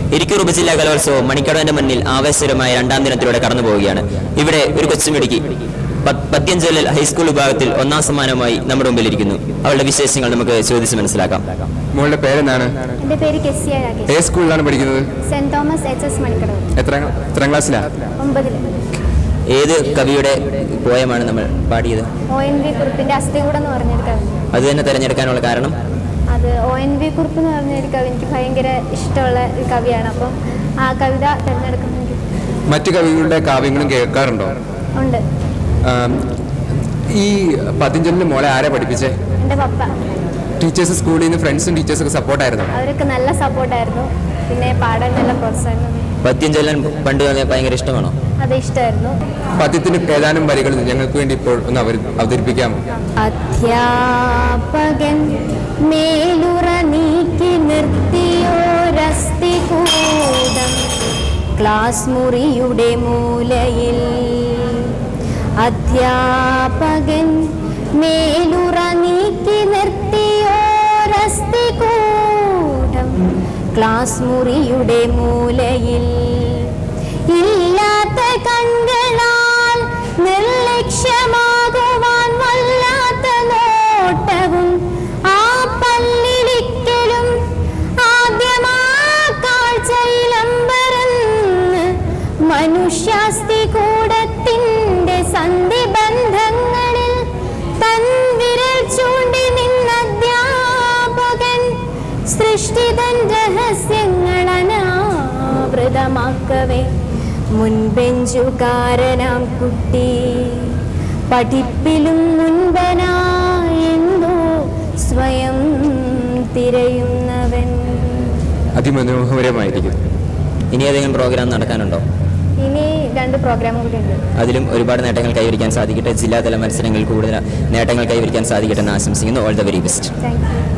ഇരിക്കൂർ ഉപജില്ലാ കലോത്സവം മണിക്കടവിന്റെ മുന്നിൽ ആവേശകരമായ രണ്ടാം ദിനത്തിലൂടെ കടന്നു പോവുകയാണ് ഇവിടെ ഒരു കൊച്ചുമിടുക്കി പ- പത്യഞ്ചലിൽ ഹൈസ്കൂൾ വിഭാഗത്തിൽ ഒന്നാം സമ്മാനമായി നമ്മുടെ മുമ്പിലിരിക്കുന്നു അവളുടെ വിശേഷങ്ങൾ നമുക്ക് ചോദിച്ച് മനസ്സിലാക്കാം മോളുടെ പേരെന്താണ് എൻ്റെ പേര് കെസിയ രാകേഷ് ഏത് സ്കൂളിലാണ് പഠിക്കുന്നത് Saint Thomas H S Manikkadavu എത്ര എത്രാം ക്ലാസ്സിലാണ് ഒമ്പതിൽ ഏത് കവിയുടെ പോയമാണ് നമ്മൾ പാടിയത് ഒ എൻ വി കുറിപ്പിന്റെ അസ്ഥികൂടം എന്ന് പറഞ്ഞൊരു കവി അത് തന്നെ തിരഞ്ഞെടുക്കാനുള്ള കാരണം അത് ഒ എൻ വി കുറിപ്പ് എന്ന് പറഞ്ഞൊരു കവി എനിക്ക് ഭയങ്കര ഇഷ്ടമുള്ള ഒരു കവിയാണ് അപ്പം ആ കവിത തിരഞ്ഞെടുക്കുന്നെങ്കിൽ മറ്റു കവികളുടെ കാവ്യങ്ങളും കേൾക്കാറുണ്ടോ ഉണ്ട് ആം, ഈ പതിഞ്ചലിന് മോളെ ആരെ പഠിപ്പിച്ചേ എൻ്റെ പപ്പ ടീച്ചേഴ്സ് സ്കൂളിൽ നിന്ന് ഫ്രണ്ട്സും ടീച്ചേഴ്സൊക്കെ സപ്പോർട്ടായിരുന്നു അവരൊക്കെ നല്ല സപ്പോർട്ടായിരുന്നു പിന്നെ പാടാൻ നല്ല പ്രോത്സാഹനം പദ്യം ചൊല്ലാൻ പണ്ട് മുതലേ ഭയങ്കര ഇഷ്ടമാണോ അത് ഇഷ്ടമായിരുന്നു പദ്യത്തിന് ഏതാനും വരികൾ ഞങ്ങൾക്ക് വേണ്ടി ഇപ്പോൾ ഒന്ന് അവര് അവതരിപ്പിക്കാമോ അധ്യാപകൻ മേലുറ നീക്കി നിർത്തിയോരസ്തി കൂടം ക്ലാസ് മുറിയുടെ മൂലയിൽ അധ്യാപകൻ മേലുറ നീക്കി നിർത്തിയോരസ്തി കൂടം ക്ലാസ് മുറിയുടെ മൂലയിൽ ഇല്ലാത്ത കണ്ണുകളാൽ നിർലക്ഷ്യമാകുവാൻ വല്ലാത്ത നോട്ടവും ആ പല്ലിരിക്കലും ആദ്യമാ കാഴ്ചയിലമ്പറന്ന് മനുഷ്യാസ്തി കൂടത്തിൻ്റെ സന്ധിബന്ധങ്ങളിൽ തൻ വിരൽ ചൂണ്ടി നിന്നധ്യാപകൻ സൃഷ്ടിതൻ രഹസ്യങ്ങൾ അനാവൃതമാക്കവേ മുൻബെഞ്ചുകാരനാം കുട്ടി പഠിപ്പിലും മുൻപനായെന്തോ സ്വയം തിരയുന്നവൻ അതിമനോഹരമായിരിക്കും ഇനി ഏതെങ്കിലും പ്രോഗ്രാം നടക്കാനുണ്ടോ ഇനി രണ്ട് പ്രോഗ്രാം കൂടി ഉണ്ട് അതിലും ഒരുപാട് നേട്ടങ്ങൾ കൈവരിക്കാൻ സാധിക്കട്ടെ ജില്ലാതല മത്സരങ്ങളിൽ കൂടുതൽ നേട്ടങ്ങൾ കൈവരിക്കാൻ സാധിക്കട്ടെ എന്ന് ആശംസിക്കുന്നു all the very best thank U